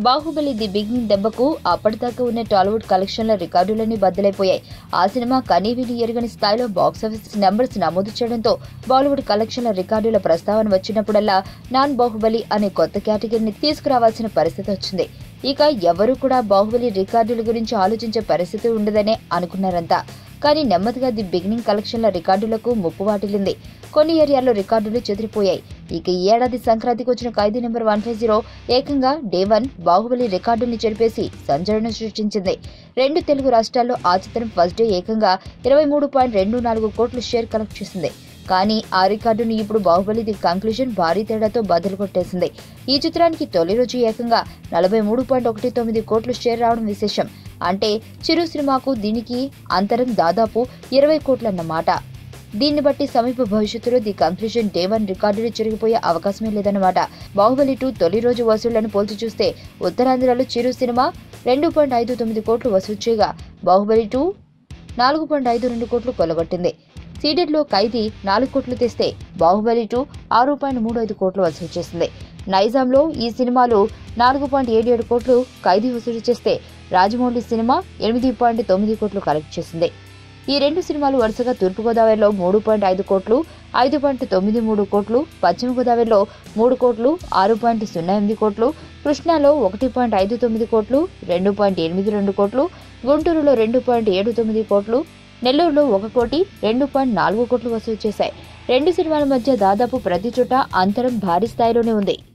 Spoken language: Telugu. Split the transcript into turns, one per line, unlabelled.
బాహుబలి ది బిగినింగ్ దెబ్బకు అప్పటిదాకా ఉన్న టాలీవుడ్ కలెక్షన్ల రికార్డులన్నీ బద్దలైపోయాయి ఆ సినిమా కనీవిని ఎరుగని స్థాయిలో బాక్సాఫీస్ నెంబర్స్ నమోదు చేయడంతో బాలీవుడ్ కలెక్షన్ల రికార్డుల ప్రస్తావన వచ్చినప్పుడల్లా నాన్ బాహుబలి అనే కొత్త కేటగిరీని తీసుకురావాల్సిన పరిస్థితి వచ్చింది ఇక ఎవరూ కూడా బాహుబలి రికార్డుల గురించి ఆలోచించే పరిస్థితి ఉండదనే అనుకున్నారంతా కానీ నెమ్మదిగా ది బిగినింగ్ కలెక్షన్ల రికార్డులకు ముప్పు వాటిల్లింది కొన్ని ఏరియాల్లో రికార్డులు చెదిరిపోయాయి ఇక ఈ ఏడాది సంక్రాంతికి వచ్చిన Khaidi number one five zero ఏకంగా డే వన్ బాహుబలి రికార్డుల్ని చెరిపేసి సంచలనం సృష్టించింది రెండు తెలుగు రాష్ట్రాల్లో ఆ చిత్రం ఫస్ట్ డే ఏకంగా ఇరవై మూడు పాయింట్ రెండు నాలుగు కోట్ల షేర్ కలెక్ట్ చేసింది కానీ ఆ రికార్డును ఇప్పుడు బాహుబలి ది కంక్లూజన్ భారీ తేడాతో బదులు కొట్టేసింది ఈ చిత్రానికి తొలి రోజు ఏకంగా నలభై మూడు పాయింట్ ఒకటి తొమ్మిది కోట్లు షేర్ రావడం విశేషం అంటే చిరు సినిమాకు దీనికి అంతరం దాదాపు ఇరవై కోట్లన్నమాట దీన్ని బట్టి సమీప భవిష్యత్తులో ది కంక్లూజన్ డే వన్ రికార్డులు చెరిగిపోయే అవకాశమే లేదన్నమాట బాహుబలి టూ తొలి రోజు వసూళ్లను పోల్చి చూస్తే ఉత్తరాంధ్రలో చిరు సినిమా రెండు పాయింట్ ఐదు తొమ్మిది కోట్లు వసూలు చేయగా బాహుబలి టూ నాలుగు పాయింట్ ఐదు రెండు కోట్లు కొల్లగొట్టింది సీడెడ్లో ఖైదీ నాలుగు కోట్లు తెస్తే బాహుబలి టూ ఆరు పాయింట్ మూడు ఐదు కోట్లు వసూలు చేసింది నైజాంలో ఈ సినిమాలు నాలుగు పాయింట్ ఏడు ఏడు కోట్లు ఖైదీ వసూలు చేస్తే రాజమౌళి సినిమా ఎనిమిది పాయింట్ తొమ్మిది కోట్లు కలెక్ట్ చేసింది ఈ రెండు సినిమాలు వరుసగా తూర్పుగోదావరిలో మూడు పాయింట్ ఐదు కోట్లు ఐదు పాయింట్ తొమ్మిది మూడు కోట్లు పశ్చిమ గోదావరిలో మూడు కోట్లు ఆరు పాయింట్ సున్నా ఎనిమిది కోట్లు కృష్ణాలో ఒకటి పాయింట్ ఐదు తొమ్మిది కోట్లు రెండు పాయింట్ ఎనిమిది రెండు కోట్లు గుంటూరులో రెండు పాయింట్ ఏడు తొమ్మిది కోట్లు నెల్లూరులో ఒక కోటి రెండు పాయింట్ నాలుగు కోట్లు వసూలు చేశాయి రెండు సినిమాల మధ్య దాదాపు ప్రతి చోట అంతరం భారీ స్థాయిలోనే ఉంది